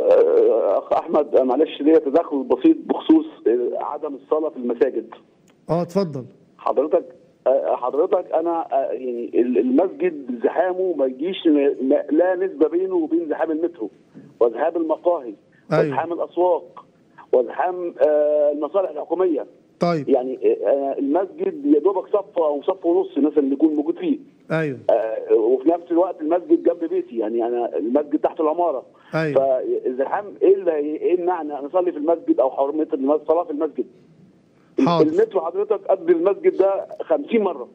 آه، اخ احمد آه، معلش ليا تدخل بسيط بخصوص آه، عدم الصلاه في المساجد اه اتفضل حضرتك آه، حضرتك انا آه، يعني ال- المسجد زحامه ما يجيش م- م- لا نسبه بينه وبين زحام المترو وزحام المقاهي أيوة. وزحام الاسواق وزحام آه، المصالح الحكوميه طيب يعني آه، المسجد يا دوبك صف او صف ونص مثلا اللي يكون موجود فيه ايوه آه، وفي نفس الوقت المسجد جنب بيتي يعني انا المسجد تحت العماره أيوة. فالزحام ايه اللي ايه يمنعني ان اصلي في المسجد او حرمه الصلاه في المسجد حاضر. المترو حضرتك قد المسجد ده 50 مره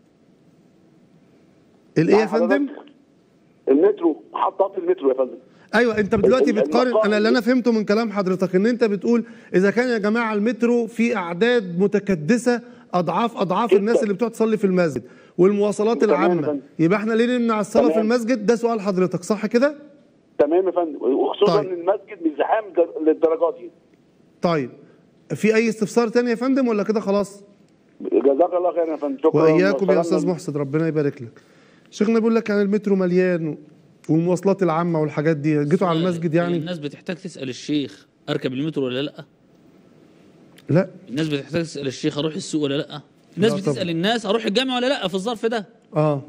الايه يا مع حضرتك فندم المترو محطات المترو يا فندم ايوه انت دلوقتي ال- بتقارن المقام- انا اللي انا فهمته من كلام حضرتك ان انت بتقول اذا كان يا جماعه المترو في اعداد متكدسه اضعاف اضعاف جداً. الناس اللي بتقعد تصلي في المسجد والمواصلات تمام يا العامه فندم. يبقى احنا ليه نمنع الصلاه في تمام. المسجد ده سؤال حضرتك صح كده تمام يا فندم وخصوصا طيب. ان المسجد مش زحام در- للدرجه دي طيب في اي استفسار تاني يا فندم ولا كده خلاص جزاك الله خير يا فندم شكرا واياكم يا والسلام استاذ محسن ربنا يبارك لك شيخنا بيقول لك يعني المترو مليان والمواصلات العامه والحاجات دي جيتوا على المسجد يعني الناس بتحتاج تسال الشيخ اركب المترو ولا لا لا الناس بتحتاج تسال الشيخ اروح السوق ولا لا الناس لا بتسال طبعا. الناس اروح الجامع ولا لا في الظرف ده اه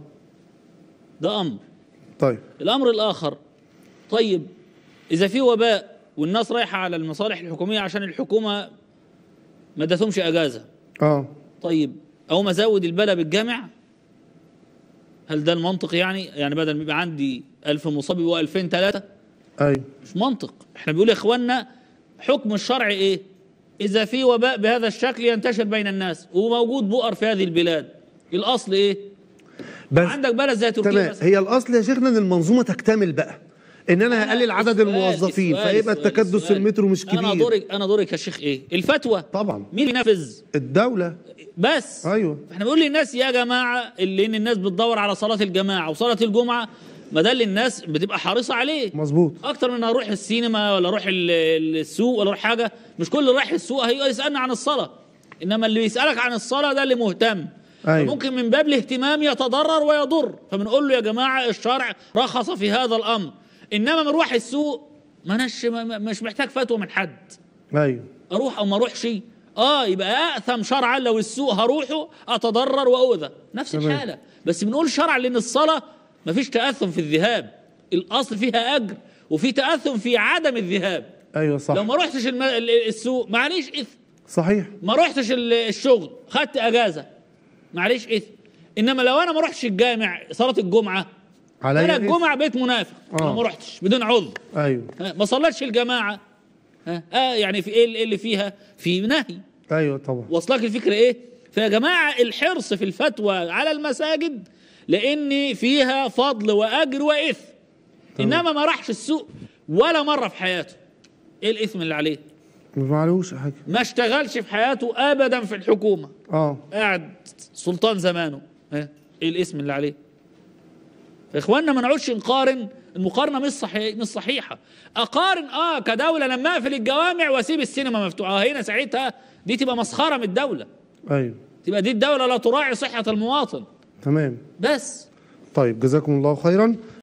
ده امر طيب الامر الاخر طيب اذا في وباء والناس رايحه على المصالح الحكوميه عشان الحكومه ما ادتهمش اجازه اه طيب او مزود البلا بالجامع هل ده المنطق يعني يعني بدل ما يبقى عندي 1000 مصاب يبقوا 2000 3 ايوه مش منطق احنا بيقول يا اخوانا حكم الشرع ايه اذا في وباء بهذا الشكل ينتشر بين الناس وموجود بؤر في هذه البلاد الاصل ايه بس عندك بلد زي تركيا تمام مثلا هي الاصل يا شيخنا ان المنظومه تكتمل بقى ان انا أنا هقلل عدد السؤال- الموظفين السؤال- فيبقى السؤال- التكدس السؤال. المترو مش كبير انا دوري انا دوري كشيخ ايه الفتوى طبعا مين بينفذ الدوله بس ايوه احنا بنقول للناس يا جماعه اللي ان الناس بتدور على صلاه الجماعه وصلاه الجمعه ما ده اللي الناس بتبقى حريصه عليه مظبوط اكتر من اروح السينما ولا اروح ال- ال- السوق ولا اروح حاجه مش كل اللي رايح السوق هيجي يسالني عن الصلاه انما اللي بيسالك عن الصلاه ده اللي مهتم أيوة. ممكن من باب الاهتمام يتضرر ويضر فبنقول له يا جماعه الشرع رخص في هذا الامر انما مروح السوق ما أناش ما- ما- مش محتاج فتوى من حد ايوه اروح او ما اروحش اه يبقى اثم شرعا لو السوق هروحه اتضرر واؤذى نفس تمام. الحاله بس بنقول شرعا لان الصلاه ما فيش تاثم في الذهاب الاصل فيها اجر وفي تاثم في عدم الذهاب ايوه صح لو ما رحتش الم... ال- السوق معليش اثم صحيح ما رحتش ال- الشغل خدت اجازه معليش اثم انما لو انا ما رحتش الجامع صلاه الجمعه عليا انا إثم. الجمعه بيت منافق آه. لو ما رحتش بدون عذر ايوه ها، ما صلتش الجماعه ها اه يعني في ايه اللي فيها في نهي ايوه طبعا واصلك الفكره ايه فيا جماعه الحرص في الفتوى على المساجد لان فيها فضل واجر واثم انما ما راحش السوق ولا مره في حياته ايه الاثم اللي عليه ما معلوش حاجه ما اشتغلش في حياته ابدا في الحكومه اه قاعد سلطان زمانه ها ايه الاسم اللي عليه فاخواننا ما نقعدش نقارن المقارنه مش صحيح مش صحيحه اقارن اه كدوله لما اقفل الجوامع واسيب السينما مفتوحه آه هنا ساعتها دي تبقى مسخره من الدوله ايوه تبقى دي الدوله لا تراعي صحه المواطن تمام بس طيب جزاكم الله خيرا